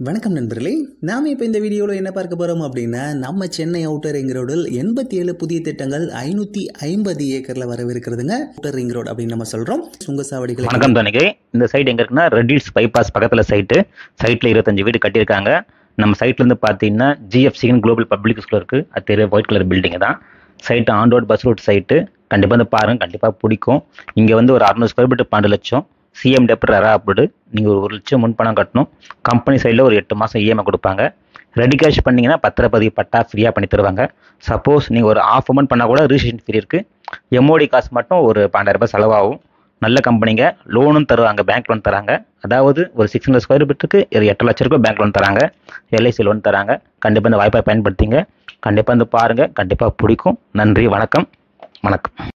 வணக்கம் நண்பர்களே நாம் இப்போ இந்த வீடியோவில் என்ன பார்க்க போகிறோம் அப்படின்னா நம்ம சென்னை அவுட்டர் ரிங் ரோடில் எண்பத்தி ஏழு புதிய திட்டங்கள் ஐநூற்றி ஐம்பது ஏக்கரில் வரவிருக்கிறதுங்க அவுட்டர் ரிங் ரோடு அப்படின்னு நம்ம சொல்கிறோம் சுங்கசாவடிகள் வணக்கம் தனிகை இந்த சைட் எங்க இருக்குன்னா ரெட்டில்ஸ் பைபாஸ் பக்கத்துல சைட்டு சைட்ல இருபத்தஞ்சு வீடு கட்டியிருக்காங்க நம்ம சைட்ல இருந்து பார்த்தீங்கன்னா ஜிஎஃப்சின்னு குளோபல் பப்ளிக் ஸ்கூல் இருக்கு அது தெரிய ஒயிட் கலர் பில்டிங் தான் side on road bus route side கண்டிப்பாக வந்து பாருங்க கண்டிப்பாக பிடிக்கும் இங்கே வந்து ஒரு அறுநூறு ஸ்கொயர் ஃபீட் பன்னெண்டு லட்சம் சிஎம் டெப்ட் ரா அப்டு நீங்கள் ஒரு ஒரு லட்சம் முன்பணம் கட்டணும் கம்பெனி சைடில் ஒரு எட்டு மாதம் இஎம்ஐ கொடுப்பாங்க ரெடி கேஷ் பண்ணீங்கன்னா பத்திரப்பதிவு பட்டா ஃப்ரீயாக பண்ணி தருவாங்க சப்போஸ் நீங்கள் ஒரு ஆஃப் அமௌண்ட் பண்ணால் கூட ரிஜிஸ்ட்ரேஷன் ஃப்ரீ இருக்குது எம்ஓடி காசு மட்டும் ஒரு பன்னெண்டாயிரம் ரூபாய் செலவாகும் நல்ல கம்பெனிங்க லோனும் தருவாங்க பேங்க் லோன் தராங்க அதாவது ஒரு சிக்ஸ் ஹண்ட்ரட் ஸ்கொயர் ஃபீட்டுக்கு ஒரு எட்டு லட்ச ரூபாய் பேங்க் லோன் தராங்க எல்ஐசி லோன் தராங்க கண்டிப்பாக இந்த வாய்ப்பை பயன்படுத்திங்க கண்டிப்பாக வந்து பாருங்கள் கண்டிப்பாக பிடிக்கும் நன்றி வணக்கம் வணக்கம்